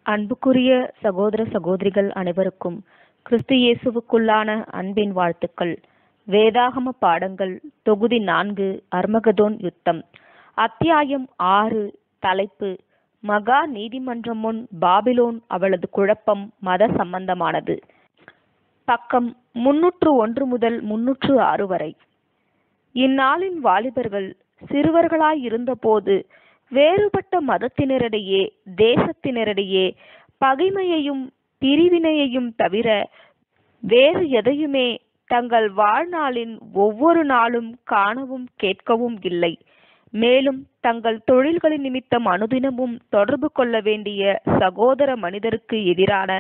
அன்புக்குரிய சகோதர சகோதரிகள் அனைவருக்கும் கிறிஸ்து இயேசுவுக்குள்ளான அன்பின் வாழ்த்துக்கள் வேதாகம பாடங்கள் தொகுதி நான்கு அர்மகதோன் யுத்தம் அத்தியாயம் ஆறு தலைப்பு மகா நீதிமன்றம் முன் பாபிலோன் அவளது குழப்பம் மத சம்பந்தமானது பக்கம் முன்னூற்று ஒன்று முதல் முன்னூற்று ஆறு வரை இந்நாளின் வாலிபர்கள் சிறுவர்களாய் இருந்தபோது வேறுபட்ட மதத்தினரிடையே தேசத்தினரிடையே பகைமையையும் பிரிவினையையும் தவிர வேறு எதையுமே தங்கள் வாழ்நாளின் ஒவ்வொரு நாளும் காணவும் கேட்கவும் இல்லை மேலும் தங்கள் தொழில்களின் நிமித்தம் அனுதினமும் தொடர்பு கொள்ள வேண்டிய சகோதர மனிதருக்கு எதிரான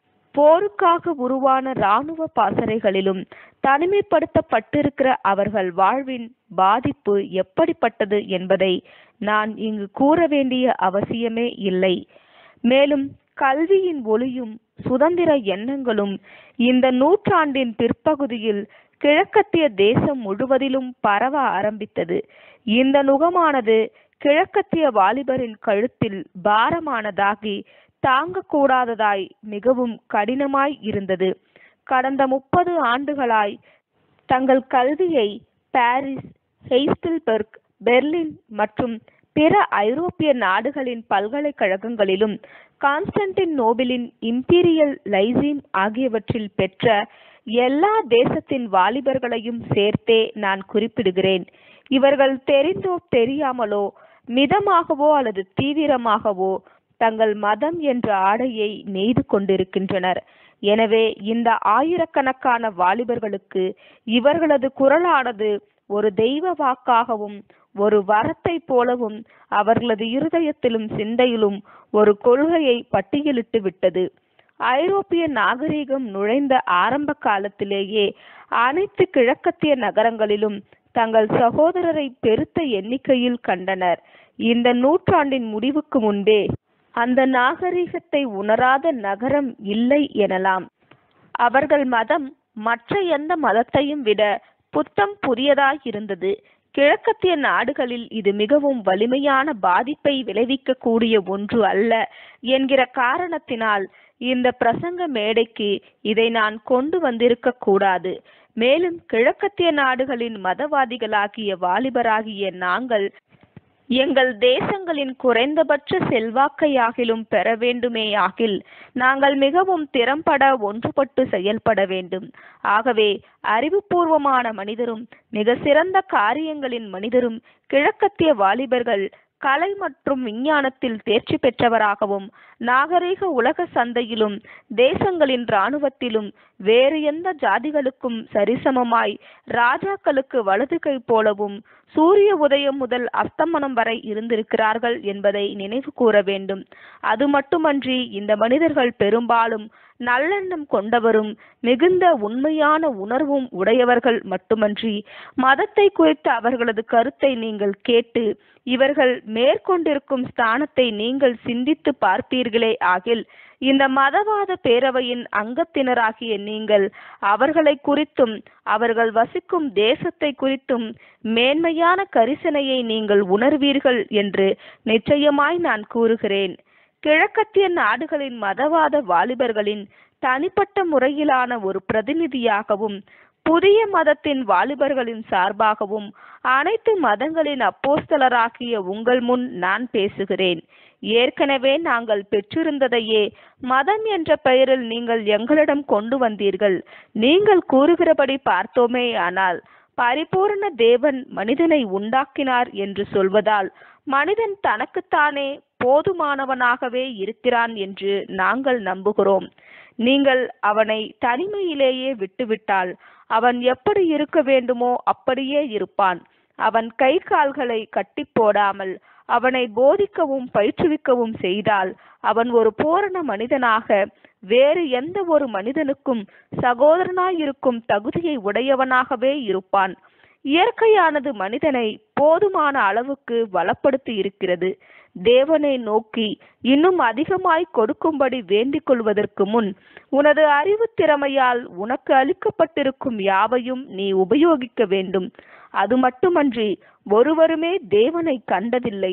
போருக்காக உருவான இராணுவ பாசறைகளிலும் தனிமைப்படுத்தப்பட்டிருக்கிற அவர்கள் வாழ்வின் பாதிப்பு எப்படிப்பட்டது என்பதை நான் இங்கு கூற வேண்டிய அவசியமே இல்லை மேலும் கல்வியின் ஒளியும் சுதந்திர எண்ணங்களும் இந்த நூற்றாண்டின் பிற்பகுதியில் கிழக்கத்திய தேசம் முழுவதிலும் பரவ ஆரம்பித்தது இந்த நுகமானது கிழக்கத்திய வாலிபரின் கழுத்தில் பாரமானதாகி தாங்கக்கூடாததாய் மிகவும் கடினமாய் இருந்தது கடந்த முப்பது ஆண்டுகளாய் தங்கள் கல்வியை பாரிஸ் ஹெய்ஸ்டில்பர்க் பெர்லின் மற்றும் பிற ஐரோப்பிய நாடுகளின் பல்கலைக்கழகங்களிலும் கான்ஸ்டன்டின் நோபிலின் இம்பீரியல் லைசீம் ஆகியவற்றில் பெற்ற எல்லா தேசத்தின் வாலிபர்களையும் சேர்த்தே நான் குறிப்பிடுகிறேன் இவர்கள் தெரிந்தோ தெரியாமலோ மிதமாகவோ அல்லது தீவிரமாகவோ தங்கள் மதம் என்ற ஆடையை நெய்து கொண்டிருக்கின்றனர் எனவே இந்த ஆயிரக்கணக்கான வாலிபர்களுக்கு இவர்களது குரலானது ஒரு தெய்வ வாக்காகவும் ஒரு வரத்தை போலவும் அவர்களது இருதயத்திலும் சிந்தையிலும் ஒரு கொள்கையை பட்டியலிட்டு விட்டது ஐரோப்பிய நாகரிகம் நுழைந்த ஆரம்ப காலத்திலேயே அனைத்து கிழக்கத்திய நகரங்களிலும் தங்கள் சகோதரரை பெருத்த எண்ணிக்கையில் கண்டனர் இந்த நூற்றாண்டின் முடிவுக்கு முன்பே அந்த நாகரிகத்தை உணராத நகரம் இல்லை எனலாம் அவர்கள் மதம் மற்ற எந்த மதத்தையும் விட புத்தம் புதியதாய் இருந்தது கிழக்கத்திய நாடுகளில் இது மிகவும் வலிமையான பாதிப்பை விளைவிக்கக்கூடிய ஒன்று அல்ல என்கிற காரணத்தினால் இந்த பிரசங்க மேடைக்கு இதை நான் கொண்டு வந்திருக்க கூடாது மேலும் கிழக்கத்திய நாடுகளின் மதவாதிகளாகிய வாலிபராகிய நாங்கள் எங்கள் தேசங்களின் குறைந்தபட்ச செல்வாக்கையாகிலும் பெற வேண்டுமேயாகில் நாங்கள் மிகவும் திறம்பட ஒன்றுபட்டு செயல்பட வேண்டும் ஆகவே அறிவுபூர்வமான மனிதரும் மிக சிறந்த காரியங்களின் மனிதரும் கிழக்கத்திய வாலிபர்கள் கலை மற்றும் விஞ்ஞானத்தில் தேர்ச்சி பெற்றவராகவும் நாகரீக உலக சந்தையிலும் தேசங்களின் இராணுவத்திலும் வேறு எந்த ஜாதிகளுக்கும் சரிசமமாய் ராஜாக்களுக்கு வலது கை போலவும் சூரிய உதயம் முதல் அஸ்தமனம் வரை இருந்திருக்கிறார்கள் என்பதை நினைவு கூற வேண்டும் அது மட்டுமன்றி இந்த மனிதர்கள் பெரும்பாலும் நல்லெண்ணம் கொண்டவரும் மிகுந்த உண்மையான உணர்வும் உடையவர்கள் மட்டுமன்றி மதத்தை குறித்த அவர்களது கருத்தை நீங்கள் கேட்டு இவர்கள் மேற்கொண்டிருக்கும் ஸ்தானத்தை நீங்கள் சிந்தித்து பார்ப்பீர்களே ஆகில் இந்த மதவாத பேரவையின் அங்கத்தினராகிய நீங்கள் அவர்களை குறித்தும் அவர்கள் வசிக்கும் தேசத்தை குறித்தும் மேன்மையான கரிசனையை நீங்கள் உணர்வீர்கள் என்று நிச்சயமாய் நான் கூறுகிறேன் கிழக்கத்திய நாடுகளின் மதவாத வாலிபர்களின் தனிப்பட்ட முறையிலான ஒரு பிரதிநிதியாகவும் புதிய மதத்தின் வாலிபர்களின் சார்பாகவும் அனைத்து மதங்களின் அப்போஸ்தலராகிய உங்கள் முன் நான் பேசுகிறேன் ஏற்கனவே நாங்கள் பெற்றிருந்ததையே மதம் என்ற பெயரில் நீங்கள் எங்களிடம் கொண்டு வந்தீர்கள் நீங்கள் கூறுகிறபடி பார்த்தோமே ஆனால் பரிபூர்ண தேவன் மனிதனை உண்டாக்கினார் என்று சொல்வதால் மனிதன் தனக்குத்தானே போதுமானவனாகவே இருக்கிறான் என்று நாங்கள் நம்புகிறோம் நீங்கள் அவனை தனிமையிலேயே விட்டுவிட்டால் அவன் எப்படி இருக்க வேண்டுமோ அப்படியே இருப்பான் அவன் கை கால்களை கட்டி போடாமல் அவனை போதிக்கவும் பயிற்றுவிக்கவும் செய்தால் அவன் ஒரு பூரண மனிதனாக வேறு எந்த ஒரு மனிதனுக்கும் சகோதரனாயிருக்கும் தகுதியை உடையவனாகவே இருப்பான் இயற்கையானது மனிதனை போதுமான அளவுக்கு வளப்படுத்தி இருக்கிறது தேவனை நோக்கி இன்னும் அதிகமாய் கொடுக்கும்படி வேண்டிக் கொள்வதற்கு முன் உனது அறிவு திறமையால் உனக்கு அளிக்கப்பட்டிருக்கும் யாவையும் நீ உபயோகிக்க வேண்டும் அது மட்டுமன்றி ஒருவருமே தேவனை கண்டதில்லை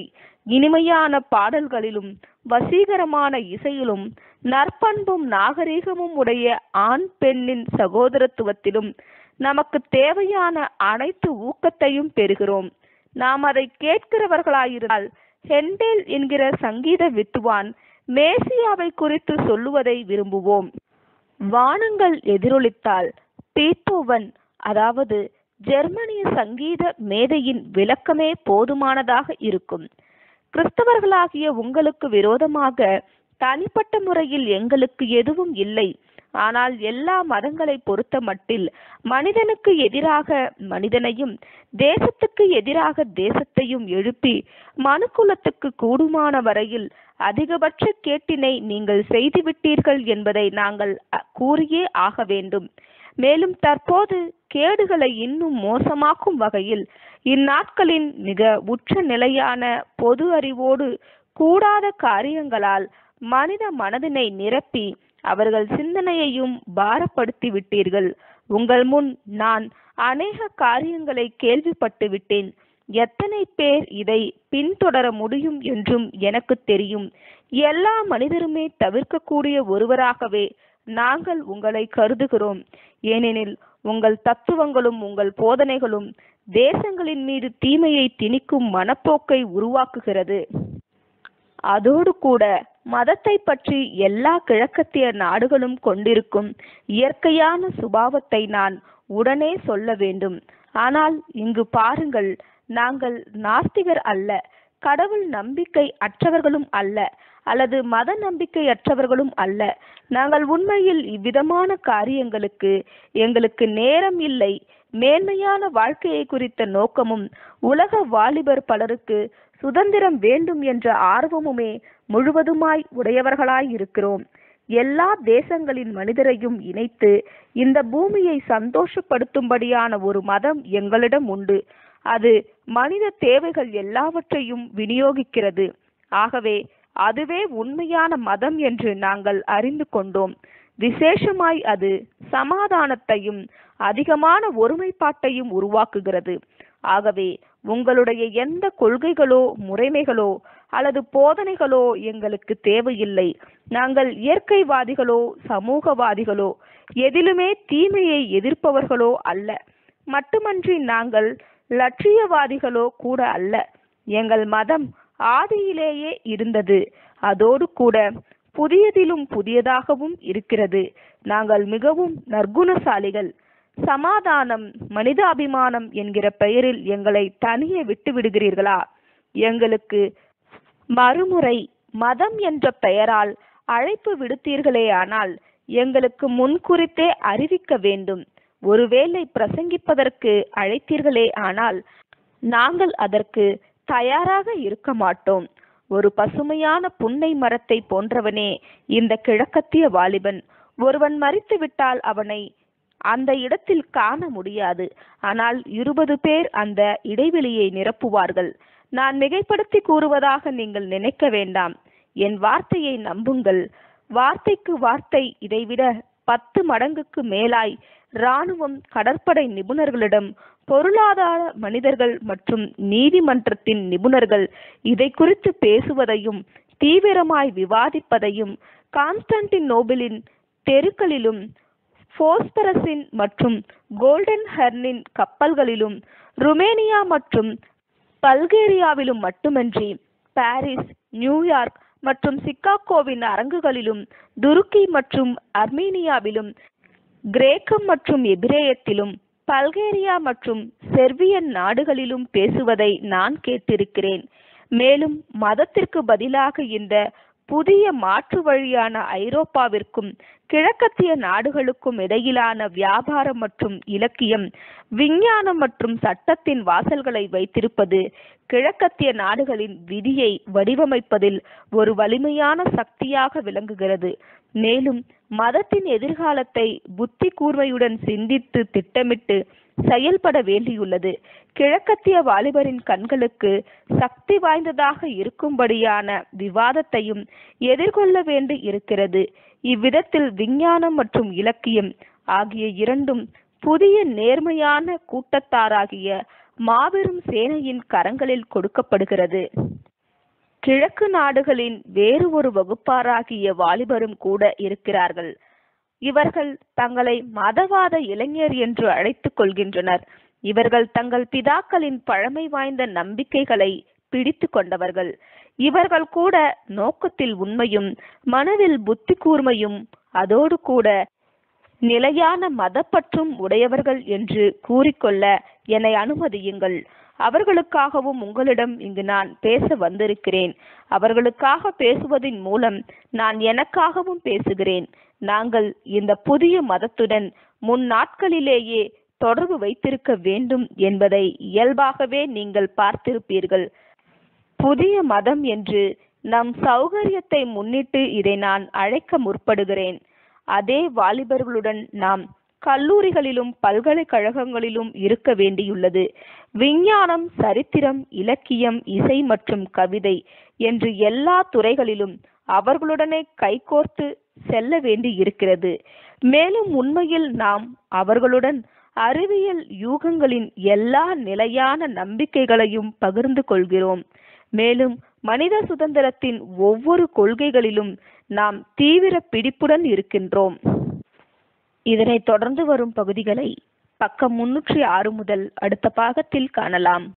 இனிமையான பாடல்களிலும் வசீகரமான இசையிலும் நற்பண்பும் நாகரிகமும் உடைய ஆண் பெண்ணின் சகோதரத்துவத்திலும் நமக்கு தேவையான அனைத்து ஊக்கத்தையும் பெறுகிறோம் நாம் அதை கேட்கிறவர்களாயிருந்தால் ஹெண்டேல் என்கிற சங்கீத வித்துவான் மேசியாவை குறித்து சொல்லுவதை விரும்புவோம் வானங்கள் எதிரொலித்தால் பீத்தோவன் அதாவது ஜெர்மனிய சங்கீத மேதையின் விளக்கமே போதுமானதாக இருக்கும் கிறிஸ்தவர்களாகிய உங்களுக்கு விரோதமாக தனிப்பட்ட முறையில் எங்களுக்கு எதுவும் இல்லை ஆனால் எல்லா மதங்களை பொறுத்த மட்டில் மனிதனுக்கு எதிராக மனிதனையும் தேசத்துக்கு எதிராக தேசத்தையும் எழுப்பி மனுக்குலத்துக்கு கூடுமான வரையில் அதிகபட்ச கேட்டினை நீங்கள் செய்துவிட்டீர்கள் என்பதை நாங்கள் அ, கூறியே ஆக வேண்டும் மேலும் தற்போது கேடுகளை இன்னும் மோசமாக்கும் வகையில் இந்நாட்களின் மிக உச்ச நிலையான பொது அறிவோடு கூடாத காரியங்களால் மனித மனதினை நிரப்பி அவர்கள் சிந்தனையையும் பாரப்படுத்தி விட்டீர்கள் உங்கள் முன் நான் அநேக காரியங்களை கேள்விப்பட்டு விட்டேன் எத்தனை பேர் இதை பின்தொடர முடியும் என்றும் எனக்கு தெரியும் எல்லா மனிதருமே தவிர்க்கக்கூடிய ஒருவராகவே நாங்கள் உங்களை கருதுகிறோம் ஏனெனில் உங்கள் தத்துவங்களும் உங்கள் போதனைகளும் தேசங்களின் மீது தீமையை திணிக்கும் மனப்போக்கை உருவாக்குகிறது அதோடு கூட மதத்தை பற்றி எல்லா கிழக்கத்திய நாடுகளும் கொண்டிருக்கும் இயற்கையான சுபாவத்தை நான் உடனே சொல்ல வேண்டும் ஆனால் இங்கு பாருங்கள் நாங்கள் நாஸ்திகர் அல்ல கடவுள் நம்பிக்கை அற்றவர்களும் அல்ல அல்லது மத நம்பிக்கை அற்றவர்களும் அல்ல நாங்கள் உண்மையில் இவ்விதமான காரியங்களுக்கு எங்களுக்கு நேரம் இல்லை மேன்மையான வாழ்க்கையை குறித்த நோக்கமும் உலக வாலிபர் பலருக்கு சுதந்திரம் வேண்டும் என்ற ஆர்வமுமே முழுவதுமாய் உடையவர்களாய் இருக்கிறோம் எல்லா தேசங்களின் மனிதரையும் இணைத்து இந்த பூமியை சந்தோஷப்படுத்தும்படியான ஒரு மதம் எங்களிடம் உண்டு அது மனித தேவைகள் எல்லாவற்றையும் விநியோகிக்கிறது ஆகவே அதுவே உண்மையான மதம் என்று நாங்கள் அறிந்து கொண்டோம் விசேஷமாய் அது சமாதானத்தையும் அதிகமான ஒருமைப்பாட்டையும் உருவாக்குகிறது ஆகவே உங்களுடைய எந்த கொள்கைகளோ முறைமைகளோ அல்லது போதனைகளோ எங்களுக்கு தேவையில்லை நாங்கள் இயற்கைவாதிகளோ சமூகவாதிகளோ எதிலுமே தீமையை எதிர்ப்பவர்களோ அல்ல மட்டுமன்றி நாங்கள் லட்சியவாதிகளோ கூட அல்ல எங்கள் மதம் ஆதியிலேயே இருந்தது அதோடு கூட புதியதிலும் புதியதாகவும் இருக்கிறது நாங்கள் மிகவும் நற்குணசாலிகள் சமாதானம் மனிதாபிமானம் என்கிற பெயரில் எங்களை தனியே விட்டு விடுகிறீர்களா எங்களுக்கு மறுமுறை மதம் என்ற பெயரால் அழைப்பு விடுத்தீர்களே ஆனால் எங்களுக்கு முன்குறித்தே அறிவிக்க வேண்டும் ஒருவேளை பிரசங்கிப்பதற்கு அழைத்தீர்களே ஆனால் நாங்கள் அதற்கு தயாராக இருக்க மாட்டோம் ஒரு பசுமையான புன்னை மரத்தை போன்றவனே இந்த கிழக்கத்திய வாலிபன் ஒருவன் மறித்து விட்டால் அவனை அந்த இடத்தில் காண முடியாது ஆனால் இருபது பேர் அந்த இடைவெளியை நிரப்புவார்கள் நான் மிகைப்படுத்தி கூறுவதாக நீங்கள் நினைக்க வேண்டாம் என் வார்த்தையை நம்புங்கள் வார்த்தைக்கு வார்த்தை இதைவிட பத்து மடங்குக்கு மேலாய் இராணுவம் கடற்படை நிபுணர்களிடம் பொருளாதார மனிதர்கள் மற்றும் நீதிமன்றத்தின் நிபுணர்கள் இதை குறித்து பேசுவதையும் தீவிரமாய் விவாதிப்பதையும் கான்ஸ்டன்டின் நோபலின் தெருக்களிலும் போஸ்பரஸின் மற்றும் கோல்டன் ஹெர்னின் கப்பல்களிலும் ருமேனியா மற்றும் பல்கேரியாவிலும் மட்டுமன்றி பாரிஸ் நியூயார்க் மற்றும் சிக்காகோவின் அரங்குகளிலும் துருக்கி மற்றும் அர்மீனியாவிலும் கிரேக்கம் மற்றும் எபிரேயத்திலும் பல்கேரியா மற்றும் செர்பியன் நாடுகளிலும் பேசுவதை நான் கேட்டிருக்கிறேன் மேலும் மதத்திற்கு பதிலாக இந்த புதிய மாற்று வழியான ஐரோப்பாவிற்கும் கிழக்கத்திய நாடுகளுக்கும் இடையிலான வியாபாரம் மற்றும் இலக்கியம் விஞ்ஞானம் மற்றும் சட்டத்தின் வாசல்களை வைத்திருப்பது கிழக்கத்திய நாடுகளின் விதியை வடிவமைப்பதில் ஒரு வலிமையான சக்தியாக விளங்குகிறது மேலும் மதத்தின் எதிர்காலத்தை புத்தி கூர்மையுடன் சிந்தித்து திட்டமிட்டு செயல்பட வேண்டியுள்ளது கிழக்கத்திய வாலிபரின் கண்களுக்கு சக்தி வாய்ந்ததாக இருக்கும்படியான விவாதத்தையும் எதிர்கொள்ள வேண்டி இருக்கிறது இவ்விதத்தில் விஞ்ஞானம் மற்றும் இலக்கியம் ஆகிய இரண்டும் புதிய நேர்மையான கூட்டத்தாராகிய மாபெரும் சேனையின் கரங்களில் கொடுக்கப்படுகிறது கிழக்கு நாடுகளின் வேறு ஒரு வகுப்பாராகிய வாலிபரும் கூட இருக்கிறார்கள் இவர்கள் தங்களை மதவாத இளைஞர் என்று அழைத்துக் கொள்கின்றனர் இவர்கள் தங்கள் பிதாக்களின் பழமை வாய்ந்த நம்பிக்கைகளை பிடித்து கொண்டவர்கள் இவர்கள் கூட நோக்கத்தில் உண்மையும் மனதில் புத்தி கூர்மையும் அதோடு கூட நிலையான மதப்பற்றும் உடையவர்கள் என்று கூறிக்கொள்ள என்னை அனுமதியுங்கள் அவர்களுக்காகவும் உங்களிடம் இங்கு நான் பேச வந்திருக்கிறேன் அவர்களுக்காக பேசுவதின் மூலம் நான் எனக்காகவும் பேசுகிறேன் நாங்கள் இந்த புதிய மதத்துடன் முன் நாட்களிலேயே தொடர்பு வைத்திருக்க வேண்டும் என்பதை இயல்பாகவே நீங்கள் பார்த்திருப்பீர்கள் புதிய மதம் என்று நம் சௌகரியத்தை முன்னிட்டு இதை நான் அழைக்க முற்படுகிறேன் அதே வாலிபர்களுடன் நாம் கல்லூரிகளிலும் பல்கலைக்கழகங்களிலும் இருக்க வேண்டியுள்ளது விஞ்ஞானம் சரித்திரம் இலக்கியம் இசை மற்றும் கவிதை என்று எல்லா துறைகளிலும் அவர்களுடனே கைகோர்த்து செல்ல வேண்டி இருக்கிறது மேலும் உண்மையில் நாம் அவர்களுடன் அறிவியல் யூகங்களின் எல்லா நிலையான நம்பிக்கைகளையும் பகிர்ந்து கொள்கிறோம் மேலும் மனித சுதந்திரத்தின் ஒவ்வொரு கொள்கைகளிலும் நாம் தீவிர பிடிப்புடன் இருக்கின்றோம் இதனைத் தொடர்ந்து வரும் பகுதிகளை பக்கம் முன்னூற்றி ஆறு முதல் அடுத்த பாகத்தில் காணலாம்